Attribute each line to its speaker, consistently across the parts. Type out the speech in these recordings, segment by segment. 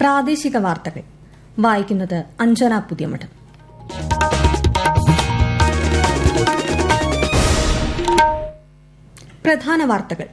Speaker 1: പ്രാദേശിക വാർത്തകൾ വായിക്കുന്നത് അഞ്ജന പുതിയമഠം പ്രധാന വാർത്തകൾ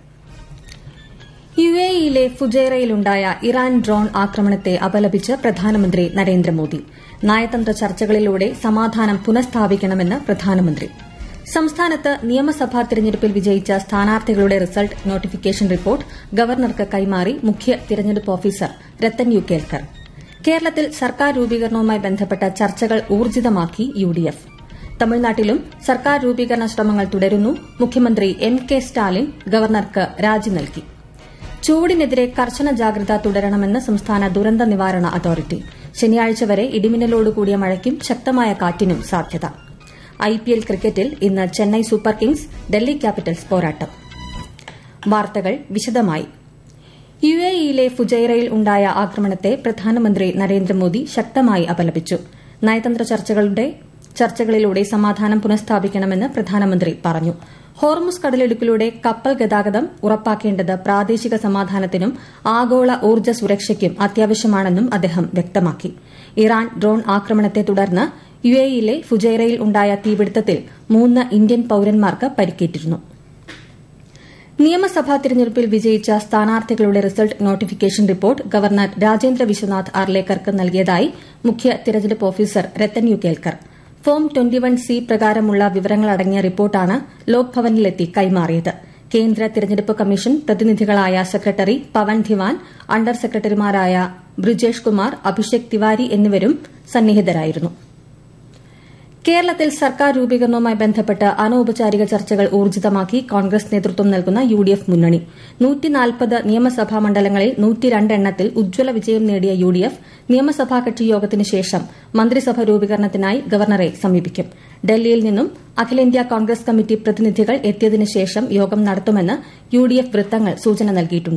Speaker 1: യു എ ഇയിലെ ഫുജൈറയിലുണ്ടായ ഇറാൻ ഡ്രോൺ ആക്രമണത്തെ അപലപിച്ച് പ്രധാനമന്ത്രി നരേന്ദ്രമോദി നയതന്ത്ര ചർച്ചകളിലൂടെ സമാധാനം പുനഃസ്ഥാപിക്കണമെന്ന് പ്രധാനമന്ത്രി സംസ്ഥാനത്ത് നിയമസഭാ തിരഞ്ഞെടുപ്പിൽ വിജയിച്ച സ്ഥാനാർത്ഥികളുടെ റിസൾട്ട് നോട്ടിഫിക്കേഷൻ റിപ്പോർട്ട് ഗവർണർക്ക് കൈമാറി മുഖ്യ തിരഞ്ഞെടുപ്പ് ഓഫീസർ രത്തൻ യു കേൽക്കർ കേരളത്തിൽ സർക്കാർ രൂപീകരണവുമായി ബന്ധപ്പെട്ട ചർച്ചകൾ ഊർജിതമാക്കി യു ഡി എഫ് തമിഴ്നാട്ടിലും സർക്കാർ രൂപീകരണ ശ്രമങ്ങൾ തുടരുന്നു മുഖ്യമന്ത്രി എം കെ സ്റ്റാലിൻ ഗവർണർക്ക് രാജി നൽകി ചൂടിനെതിരെ കർശന ജാഗ്രത തുടരണമെന്ന് സംസ്ഥാന ദുരന്ത നിവാരണ അതോറിറ്റി ശനിയാഴ്ച വരെ ഇടിമിന്നലോടുകൂടിയ മഴയ്ക്കും ശക്തമായ കാറ്റിനും സാധ്യത ഐപിഎൽ ക്രിക്കറ്റിൽ ഇന്ന് Chennai Super Kings Delhi Capitals പോരാട്ടം വാർത്തകൾ വിശദമായി യു എ ഇയിലെ ഫുജൈറയിൽ ഉണ്ടായ ആക്രമണത്തെ പ്രധാനമന്ത്രി നരേന്ദ്രമോദി ശക്തമായി അപലപിച്ചു നയതന്ത്ര ചർച്ചകളുടെ ചർച്ചകളിലൂടെ സമാധാനം പുനഃസ്ഥാപിക്കണമെന്ന് പ്രധാനമന്ത്രി പറഞ്ഞു ഹോർമുസ് കടലിടുക്കിലൂടെ കപ്പൽ ഗതാഗതം ഉറപ്പാക്കേണ്ടത് പ്രാദേശിക സമാധാനത്തിനും ആഗോള ഊർജ്ജ സുരക്ഷയ്ക്കും അത്യാവശ്യമാണെന്നും അദ്ദേഹം വ്യക്തമാക്കി ഇറാൻ ഡ്രോൺ ആക്രമണത്തെ തുടർന്ന് യു എ ഇയിലെ ഫുജൈറയിൽ ഉണ്ടായ തീപിടുത്തത്തിൽ മൂന്ന് ഇന്ത്യൻ പൌരന്മാർക്ക് പരിക്കേറ്റിരുന്നു നിയമസഭാ തിരഞ്ഞെടുപ്പിൽ വിജയിച്ച സ്ഥാനാർത്ഥികളുടെ result notification report governor Rajendra Vishwanath ആർലേക്കർക്ക് നൽകിയതായി മുഖ്യ തിരഞ്ഞെടുപ്പ് officer Rathan U Kelkar form twenty one C പ്രകാരമുള്ള വിവരങ്ങളടങ്ങിയ റിപ്പോർട്ടാണ് ലോക്ഭവനിലെത്തി കൈമാറിയത് കേന്ദ്ര തിരഞ്ഞെടുപ്പ് കമ്മീഷൻ പ്രതിനിധികളായ സെക്രട്ടറി പവൻ ധിവാൻ അണ്ടർ സെക്രട്ടറിമാരായ ബ്രിജേഷ് കുമാർ അഭിഷേക് തിവാരി എന്നിവരും സന്നിഹിതരായിരുന്നു കേരളത്തിൽ സർക്കാർ രൂപീകരണവുമായി ബന്ധപ്പെട്ട് അനൌപചാരിക ചർച്ചകൾ ഊർജിതമാക്കി കോൺഗ്രസ് നേതൃത്വം നൽകുന്ന യു ഡി എഫ് മുന്നണി നിയമസഭാ മണ്ഡലങ്ങളിൽ എണ്ണത്തിൽ ഉജ്ജ്വല വിജയം നേടിയ യു ഡി എഫ് നിയമസഭാ കക്ഷി യോഗത്തിന് ശേഷം മന്ത്രിസഭ രൂപീകരണത്തിനായി ഗവർണറെ സമീപിക്കും ഡൽഹിയിൽ നിന്നും അഖിലേന്ത്യാ കോൺഗ്രസ് കമ്മിറ്റി പ്രതിനിധികൾ എത്തിയതിനു ശേഷം യോഗം നടത്തുമെന്ന് യു ഡി എഫ് വൃത്തങ്ങൾ സൂചന നൽകിയിട്ടുണ്ട്